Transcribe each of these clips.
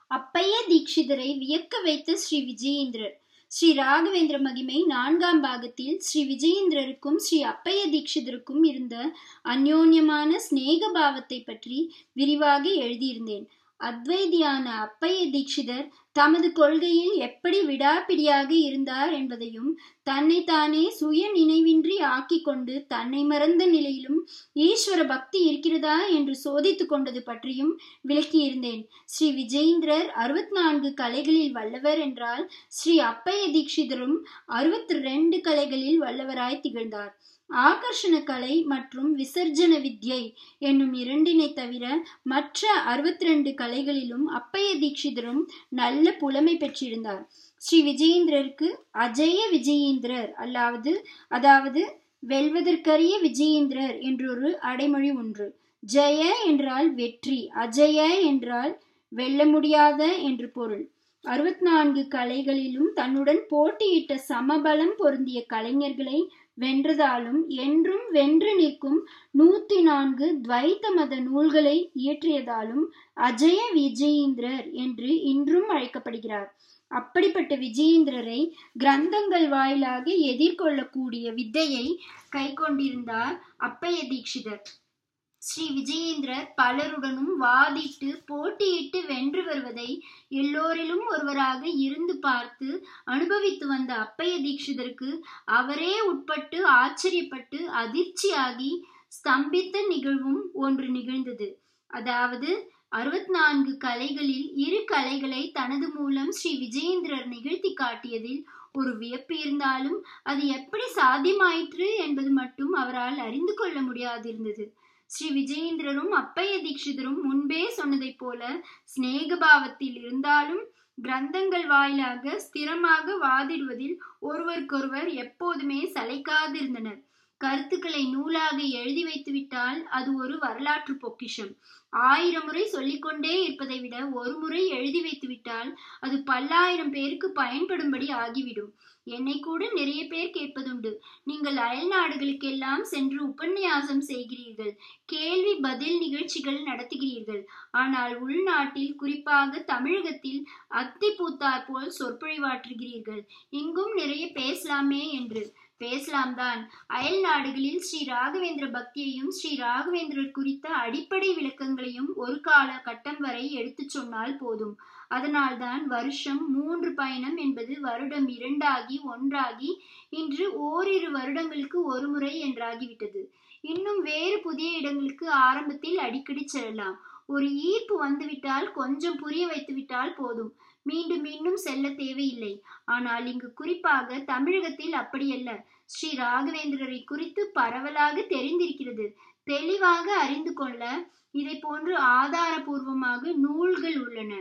அப்பைய தீட்சிதரை வியக்க வைத்த ஸ்ரீ விஜயேந்திரர் ஸ்ரீ ராகவேந்திர மகிமை நான்காம் பாகத்தில் ஸ்ரீ விஜயேந்திரருக்கும் ஸ்ரீ அப்பைய தீட்சிதருக்கும் இருந்த அந்யோன்யமான சிநேக பாவத்தை பற்றி விரிவாக எழுதியிருந்தேன் அத்வைதியான அப்பைய தீட்சிதர் தமது கொள்கையில் எப்படி விடாப்பிடியாக இருந்தார் என்பதையும் தன்னை தானே சுய நினைவின்றி ஆக்கிக் கொண்டு தன்னை மறந்த நிலையிலும் ஈஸ்வர பக்தி இருக்கிறதா என்று சோதித்துக் கொண்டது பற்றியும் விளக்கியிருந்தேன் ஸ்ரீ விஜயேந்திரர் அறுபத்தி நான்கு கலைகளில் வல்லவர் என்றால் ஸ்ரீ அப்பைய தீட்சிதரும் அறுபத்தி ரெண்டு கலைகளில் வல்லவராய் திகழ்ந்தார் ஆகர்ஷண கலை மற்றும் விசர்ஜன வித்யை என்னும் இரண்டினை தவிர மற்ற அறுபத்தி ரெண்டு கலைகளிலும் அப்பைய தீட்சிதரும் நல்ல புலமை பெற்றிருந்தார் ஸ்ரீ விஜயேந்திரருக்கு அஜய விஜயேந்திரர் அல்லாவது அதாவது வெல்வதற்கரிய விஜயேந்திரர் என்றொரு அடைமொழி ஒன்று ஜெய என்றால் வெற்றி அஜய என்றால் வெல்ல முடியாத என்று பொருள் அறுபத்தி நான்கு கலைகளிலும் தன்னுடன் போட்டியிட்ட சமபலம் பொருந்திய கலைஞர்களை வென்றதாலும் என்றும் வென்று நிற்கும் நூத்தி நான்கு துவைத்த மத நூல்களை இயற்றியதாலும் அஜய விஜயேந்திரர் என்று இன்றும் அழைக்கப்படுகிறார் அப்படிப்பட்ட விஜயேந்திரரை கிரந்தங்கள் வாயிலாக எதிர்கொள்ளக்கூடிய வித்தையை கை கொண்டிருந்தார் அப்பைய தீட்சிதர் ஸ்ரீ விஜயேந்திரர் பலருடனும் வாதிட்டு போட்டியிட்டு வென்று வருவதை எல்லோரிலும் ஒருவராக இருந்து பார்த்து அனுபவித்து வந்த அப்பைய தீட்சிதருக்கு அவரே உட்பட்டு ஆச்சரியப்பட்டு அதிர்ச்சியாகி ஸ்தம்பித்த நிகழ்வும் ஒன்று நிகழ்ந்தது அதாவது அறுபத்தி நான்கு கலைகளில் இரு கலைகளை தனது மூலம் ஸ்ரீ விஜயேந்திரர் நிகழ்த்தி காட்டியதில் ஒரு வியப்பு இருந்தாலும் அது எப்படி சாத்தியமாயிற்று என்பது மட்டும் அவரால் அறிந்து கொள்ள முடியாதிருந்தது ஸ்ரீ விஜயேந்திரரும் அப்பைய தீட்சிதரும் முன்பே சொன்னதைப் போல சிநேகபாவத்தில் இருந்தாலும் கிரந்தங்கள் வாயிலாக ஸ்திரமாக வாதிடுவதில் ஒருவருக்கொருவர் எப்போதுமே சளைக்காதிருந்தனர் கருத்துக்களை நூலாக எழுதி வைத்துவிட்டால் அது ஒரு வரலாற்று பொக்கிஷம் ஆயிரம் முறை சொல்லிக்கொண்டே இருப்பதை விட ஒரு முறை எழுதி வைத்துவிட்டால் அது பல்லாயிரம் பேருக்கு பயன்படும்படி ஆகிவிடும் என்னை கூட நிறைய பேர் கேட்பதுண்டு நீங்கள் அயல் நாடுகளுக்கெல்லாம் சென்று உபன்யாசம் செய்கிறீர்கள் கேள்வி பதில் நிகழ்ச்சிகள் நடத்துகிறீர்கள் ஆனால் உள்நாட்டில் குறிப்பாக தமிழகத்தில் அத்தி பூத்தார் போல் சொற்பொழிவாற்றுகிறீர்கள் இங்கும் நிறைய பேசலாமே என்று பேசலாம் தான் அயல் நாடுகளில் ஸ்ரீ ராகவேந்திர பக்தியையும் ஸ்ரீ ராகவேந்திரர் குறித்த அடிப்படை விளக்கங்களையும் ஒரு கால கட்டம் வரை எடுத்துச் சொன்னால் போதும் அதனால்தான் வருஷம் மூன்று பயணம் என்பது வருடம் இரண்டாகி ஒன்றாகி இன்று ஓரிரு வருடங்களுக்கு ஒரு முறை என்றாகிவிட்டது இன்னும் வேறு புதிய இடங்களுக்கு ஆரம்பத்தில் அடிக்கடி செல்லலாம் ஒரு ஈர்ப்பு வந்துவிட்டால் கொஞ்சம் புரிய வைத்துவிட்டால் போதும் மீண்டும் மீண்டும் செல்ல தேவையில்லை ஆனால் இங்கு குறிப்பாக தமிழகத்தில் அப்படியல்ல ஸ்ரீ ராகவேந்திரரை குறித்து பரவலாக தெரிந்திருக்கிறது தெளிவாக அறிந்து கொள்ள இதை போன்று ஆதாரபூர்வமாக நூல்கள் உள்ளன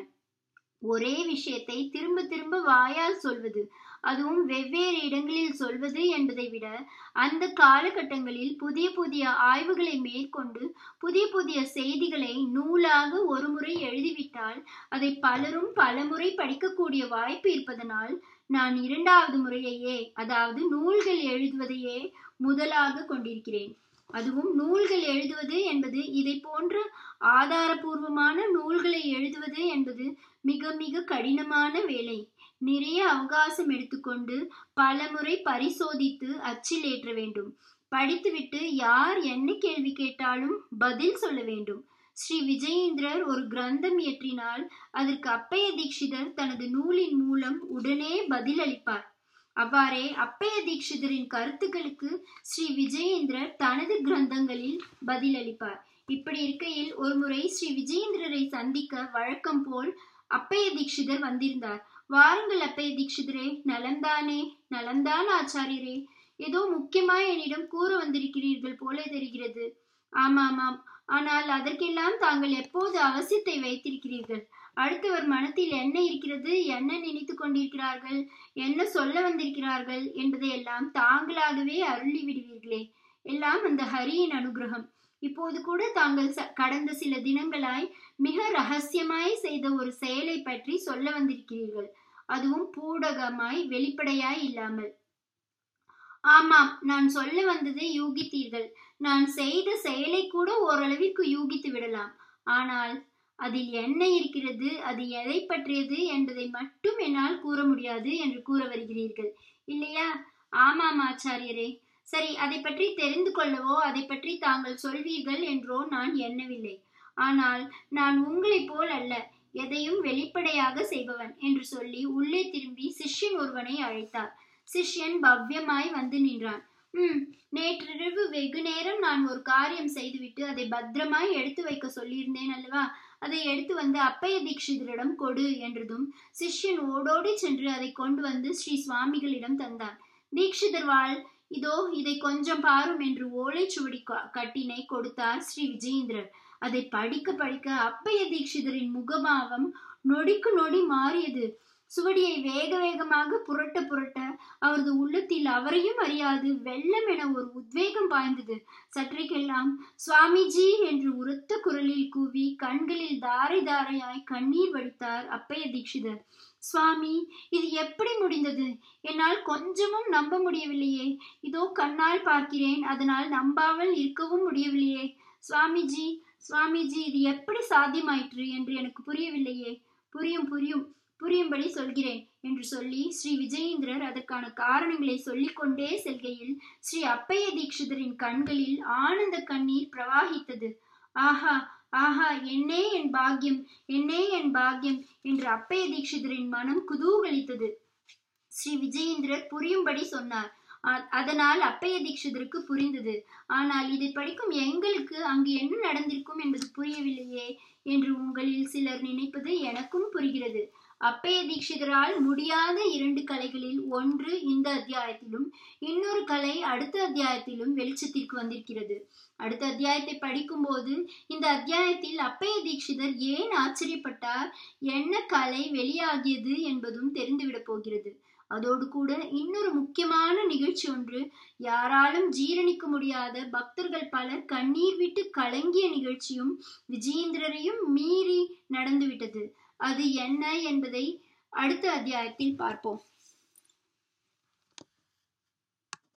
ஒரே விஷயத்தை திரும்ப திரும்ப வாயால் சொல்வது அதுவும் வெவ்வேறு இடங்களில் சொல்வது என்பதை விட அந்த காலகட்டங்களில் புதிய புதிய ஆய்வுகளை மேற்கொண்டு புதிய புதிய செய்திகளை நூலாக ஒரு முறை எழுதிவிட்டால் அதை பலரும் பலமுறை படிக்கக்கூடிய வாய்ப்பு இருப்பதனால் நான் இரண்டாவது முறையையே அதாவது நூல்கள் எழுதுவதையே முதலாக கொண்டிருக்கிறேன் அதுவும் நூல்கள் எழுதுவது என்பது இதை போன்ற ஆதாரபூர்வமான நூல்களை எழுதுவது என்பது மிக மிக கடினமான வேலை நிறைய அவகாசம் எடுத்துக்கொண்டு பலமுறை பரிசோதித்து அச்சில் ஏற்ற வேண்டும் படித்துவிட்டு யார் என்ன கேள்வி கேட்டாலும் பதில் சொல்ல வேண்டும் ஸ்ரீ விஜயேந்திரர் ஒரு கிரந்தம் இயற்றினால் அதற்கு அப்பைய தீட்சிதர் தனது நூலின் மூலம் உடனே பதில் அளிப்பார் அவ்வாறே அப்பைய தீட்சிதரின் கருத்துக்களுக்கு ஸ்ரீ விஜயேந்திரர் தனது கிரந்தங்களில் பதில் அளிப்பார் இப்படி இருக்கையில் ஒருமுறை ஸ்ரீ விஜயேந்திரரை சந்திக்க வழக்கம் போல் அப்பைய தீட்சிதர் வந்திருந்தார் வாருங்கள் அப்பைய தீட்சிதரே நலம்தானே நலம்தான் ஆச்சாரியரே ஏதோ முக்கியமாய் என்னிடம் கூற வந்திருக்கிறீர்கள் போல தெரிகிறது ஆமாமாம் ஆனால் அதற்கெல்லாம் தாங்கள் எப்போது அவசியத்தை வைத்திருக்கிறீர்கள் அடுத்தவர் மனத்தில் என்ன இருக்கிறது என்ன நினைத்து கொண்டிருக்கிறார்கள் என்ன சொல்ல வந்திருக்கிறார்கள் என்பதையெல்லாம் தாங்களாகவே அருளி விடுவீர்களே எல்லாம் அந்த ஹரியின் அனுகிரகம் இப்போது கூட தாங்கள் கடந்த சில தினங்களாய் மிக ரகசியமாய் செய்த ஒரு செயலை பற்றி சொல்ல வந்திருக்கிறீர்கள் அதுவும் பூடகமாய் வெளிப்படையாய் இல்லாமல் ஆமாம் நான் சொல்ல வந்ததை யூகித்தீர்கள் நான் செய்த செயலை கூட ஓரளவிற்கு யூகித்து விடலாம் ஆனால் அதில் என்ன இருக்கிறது அது எதை பற்றியது என்பதை மட்டும் என்னால் கூற முடியாது என்று கூற வருகிறீர்கள் இல்லையா ஆமாம் ஆச்சாரியரே சரி அதை பற்றி தெரிந்து கொள்ளவோ அதை பற்றி தாங்கள் சொல்வீர்கள் என்றோ நான் எண்ணவில்லை ஆனால் நான் உங்களைப் போல் அல்ல எதையும் வெளிப்படையாக செய்பவன் என்று சொல்லி உள்ளே திரும்பி சிஷ்யன் ஒருவனை அழைத்தார் சிஷ்யன் பவ்யமாய் வந்து நின்றான் ம் நேற்றிரவு வெகு நேரம் நான் ஒரு காரியம் செய்துவிட்டு அதை பத்திரமாய் எடுத்து வைக்க சொல்லியிருந்தேன் அல்லவா அதை எடுத்து வந்து அப்பைய தீட்சிதரிடம் கொடு என்றதும் சிஷ்யன் ஓடோடி சென்று அதை கொண்டு வந்து ஸ்ரீ சுவாமிகளிடம் தந்தான் தீட்சிதர் வாழ் இதோ இதை கொஞ்சம் பாரும் என்று ஓலைச்சுவடி கட்டினை கொடுத்தார் ஸ்ரீ விஜயேந்திரர் அதை படிக்க படிக்க அப்பைய தீட்சிதரின் முகபாவம் நொடிக்கு நொடி மாறியது சுவடியை வேக வேகமாக புரட்ட புரட்ட அவரது உள்ளத்தில் அவரையும் அறியாது வெள்ளம் என ஒரு உத்வேகம் பாய்ந்தது சற்றைக்கெல்லாம் சுவாமிஜி என்று உரத்த குரலில் கூவி கண்களில் தாரை தாரையாய் கண்ணீர் வடித்தார் அப்பைய தீட்சிதர் சுவாமி இது எப்படி முடிந்தது என்னால் கொஞ்சமும் நம்ப முடியவில்லையே இதோ கண்ணால் பார்க்கிறேன் அதனால் நம்பாமல் இருக்கவும் முடியவில்லையே சுவாமிஜி சுவாமிஜி இது எப்படி சாத்தியமாயிற்று என்று எனக்கு புரியவில்லையே புரியும் புரியும் புரியும்படி சொல்கிறேன் என்று சொல்லி ஸ்ரீ விஜயேந்திரர் அதற்கான காரணங்களை சொல்லிக்கொண்டே செல்கையில் ஸ்ரீ அப்பைய தீட்சிதரின் கண்களில் ஆனந்த கண்ணீர் பிரவாகித்தது ஆஹா ஆஹா என்னே என் பாக்கியம் என்னே என் பாக்கியம் என்று அப்பைய தீட்சிதரின் மனம் குதூகலித்தது ஸ்ரீ விஜயேந்திரர் புரியும்படி சொன்னார் அதனால் அப்பைய தீட்சிதருக்கு புரிந்தது ஆனால் இதை படிக்கும் எங்களுக்கு அங்கு என்ன நடந்திருக்கும் என்பது புரியவில்லையே என்று உங்களில் சிலர் நினைப்பது எனக்கும் புரிகிறது அப்பைய தீட்சிதரால் முடியாத இரண்டு கலைகளில் ஒன்று இந்த அத்தியாயத்திலும் இன்னொரு கலை அடுத்த அத்தியாயத்திலும் வெளிச்சத்திற்கு வந்திருக்கிறது அடுத்த அத்தியாயத்தை படிக்கும்போது இந்த அத்தியாயத்தில் அப்பைய தீட்சிதர் ஏன் ஆச்சரியப்பட்டார் என்ன கலை வெளியாகியது என்பதும் தெரிந்துவிடப் போகிறது அதோடு கூட இன்னொரு முக்கியமான நிகழ்ச்சி ஒன்று யாராலும் ஜீரணிக்க முடியாத பக்தர்கள் பலர் கண்ணீர் விட்டு கலங்கிய நிகழ்ச்சியும் விஜயேந்திரரையும் மீறி நடந்துவிட்டது அது என்ன என்பதை அடுத்த அத்தியாயத்தில் பார்ப்போம்